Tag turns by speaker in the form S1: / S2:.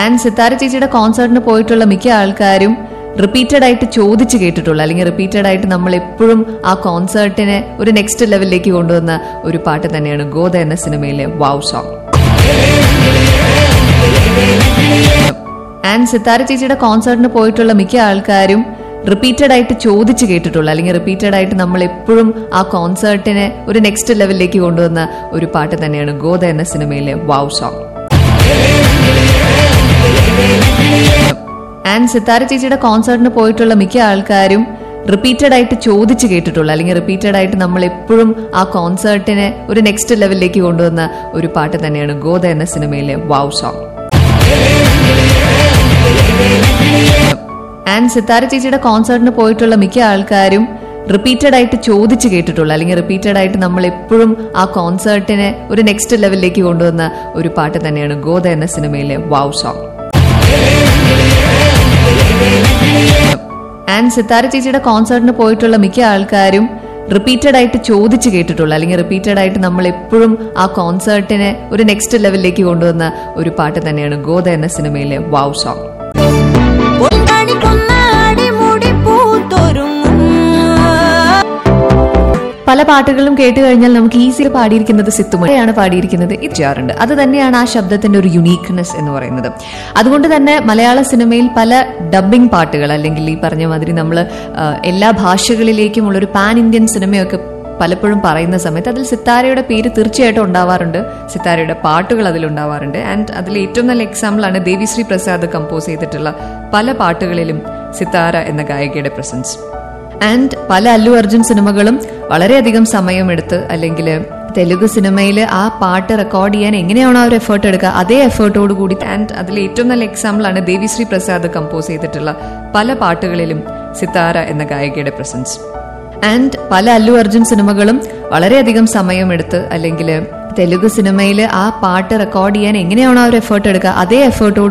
S1: and Sithara ചേച്ചിയുടെ കോൺസേർട്ടിന് പോയിട്ടുള്ള മിക്ക ആൾക്കാരും റിപ്പീറ്റഡ് ആയിട്ട് ചോദിച്ചു കേട്ടിട്ടുള്ള അല്ലെങ്കിൽ റിപ്പീറ്റഡ് ആയിട്ട് നമ്മൾ എപ്പോഴും ആ കോൺസേർട്ടിനെ ഒരു നെക്സ്റ്റ് ലെവലിലേക്ക് കൊണ്ടുവന്ന ഒരു പാട്ട് തന്നെയാണ് ഗോദ എന്ന സിനിമയിലെ വാവ് സോങ് ആൻഡ് സിത്താര ചേച്ചിയുടെ കോൺസേർട്ടിന് പോയിട്ടുള്ള മിക്ക ആൾക്കാരും റിപ്പീറ്റഡ് ആയിട്ട് ചോദിച്ചു കേട്ടിട്ടുള്ള അല്ലെങ്കിൽ റിപ്പീറ്റഡ് ആയിട്ട് നമ്മൾ എപ്പോഴും ആ കോൺസേർട്ടിനെ ഒരു നെക്സ്റ്റ് ലെവലിലേക്ക് കൊണ്ടുവന്ന ഒരു പാട്ട് തന്നെയാണ് ഗോദ എന്ന സിനിമയിലെ വാവ് സോങ് ആൻഡ് സിത്താര ചേച്ചിയുടെ കോൺസേർട്ടിന് പോയിട്ടുള്ള മിക്ക ആൾക്കാരും റിപ്പീറ്റഡ് ആയിട്ട് ചോദിച്ചു കേട്ടിട്ടുള്ള അല്ലെങ്കിൽ റിപ്പീറ്റഡ് ആയിട്ട് നമ്മൾ എപ്പോഴും ആ കോൺസേർട്ടിനെ ഒരു നെക്സ്റ്റ് ലെവലിലേക്ക് കൊണ്ടുവന്ന ഒരു പാട്ട് തന്നെയാണ് ഗോദ എന്ന സിനിമയിലെ വാവ് സോങ് ആൻഡ് സിത്താര ചേച്ചിയുടെ കോൺസേർട്ടിന് പോയിട്ടുള്ള മിക്ക ആൾക്കാരും റിപ്പീറ്റഡ് ആയിട്ട് ചോദിച്ചു കേട്ടിട്ടുള്ള അല്ലെങ്കിൽ റിപ്പീറ്റഡ് ആയിട്ട് നമ്മൾ എപ്പോഴും ആ കോൺസേർട്ടിനെ ഒരു നെക്സ്റ്റ് ലെവലിലേക്ക് കൊണ്ടുവന്ന ഒരു പാട്ട് തന്നെയാണ് ഗോദ എന്ന സിനിമയിലെ വാവ് സോങ് ആൻഡ് സിത്താര ചേച്ചിയുടെ കോൺസേർട്ടിന് പോയിട്ടുള്ള മിക്ക ആൾക്കാരും റിപ്പീറ്റഡ് ആയിട്ട് ചോദിച്ചു കേട്ടിട്ടുള്ള അല്ലെങ്കിൽ റിപ്പീറ്റഡ് ആയിട്ട് നമ്മൾ എപ്പോഴും ആ കോൺസേർട്ടിനെ ഒരു നെക്സ്റ്റ് ലെവലിലേക്ക് കൊണ്ടുവന്ന ഒരു പാട്ട് തന്നെയാണ് ഗോദ എന്ന സിനിമയിലെ വാവ് സോങ്
S2: പൊന്നാടി മുടി പൂത്തൊരുങ്ങും
S1: പല പാട്ടുകളും കേട്ട് കഴിഞ്ഞാൽ നമുക്ക് ഈസിയിൽ പാടിയിരിക്കുന്നത് സിത്തുമയാണ് പാടിയിരിക്കുന്നത് ഇറ്റാറുണ്ട് അത് തന്നെയാണ് ആ ശബ്ദത്തിന്റെ ഒരു യുണീക്നെസ് എന്ന് പറയുന്നത് അതുകൊണ്ട് തന്നെ മലയാള സിനിമയിൽ പല ഡബ്ബിംഗ് പാട്ടുകൾ അല്ലെങ്കിൽ ഈ പറഞ്ഞ മാതിരി നമ്മൾ എല്ലാ ഭാഷകളിലേക്കുമുള്ള ഒരു പാൻ ഇന്ത്യൻ സിനിമയൊക്കെ പലപ്പോഴും പറയുന്ന സമയത്ത് അതിൽ സിത്താരയുടെ പേര് തീർച്ചയായിട്ടും ഉണ്ടാവാറുണ്ട് സിത്താരയുടെ പാട്ടുകൾ അതിലുണ്ടാവാറുണ്ട് ആൻഡ് അതിൽ ഏറ്റവും നല്ല എക്സാമ്പിളാണ് ദേവിശ്രീ പ്രസാദ് കമ്പോസ് ചെയ്തിട്ടുള്ള പല പാട്ടുകളിലും സിത്താര എന്ന ഗായികയുടെ പ്രസൻസ് ആൻഡ് പല അല്ലു അർജുൻ സിനിമകളും വളരെയധികം സമയമെടുത്ത് അല്ലെങ്കിൽ തെലുഗു സിനിമയിൽ ആ പാട്ട് റെക്കോർഡ് ചെയ്യാൻ എങ്ങനെയാണോ ആ ഒരു എഫേർട്ട് എടുക്കുക അതേ എഫേർട്ടോട് കൂടി ആൻഡ് അതിൽ ഏറ്റവും നല്ല എക്സാമ്പിളാണ് ദേവിശ്രീ പ്രസാദ് കമ്പോസ് ചെയ്തിട്ടുള്ള പല പാട്ടുകളിലും സിത്താര എന്ന ഗായികയുടെ പ്രസൻസ് ആൻഡ് പല അല്ലു അർജുൻ സിനിമകളും വളരെയധികം സമയമെടുത്ത് അല്ലെങ്കിൽ തെലുഗു സിനിമയിൽ ആ പാട്ട് റെക്കോർഡ് ചെയ്യാൻ എങ്ങനെയാണോ ആ ഒരു എഫേർട്ട് എടുക്കുക അതേ എഫേർട്ടോട്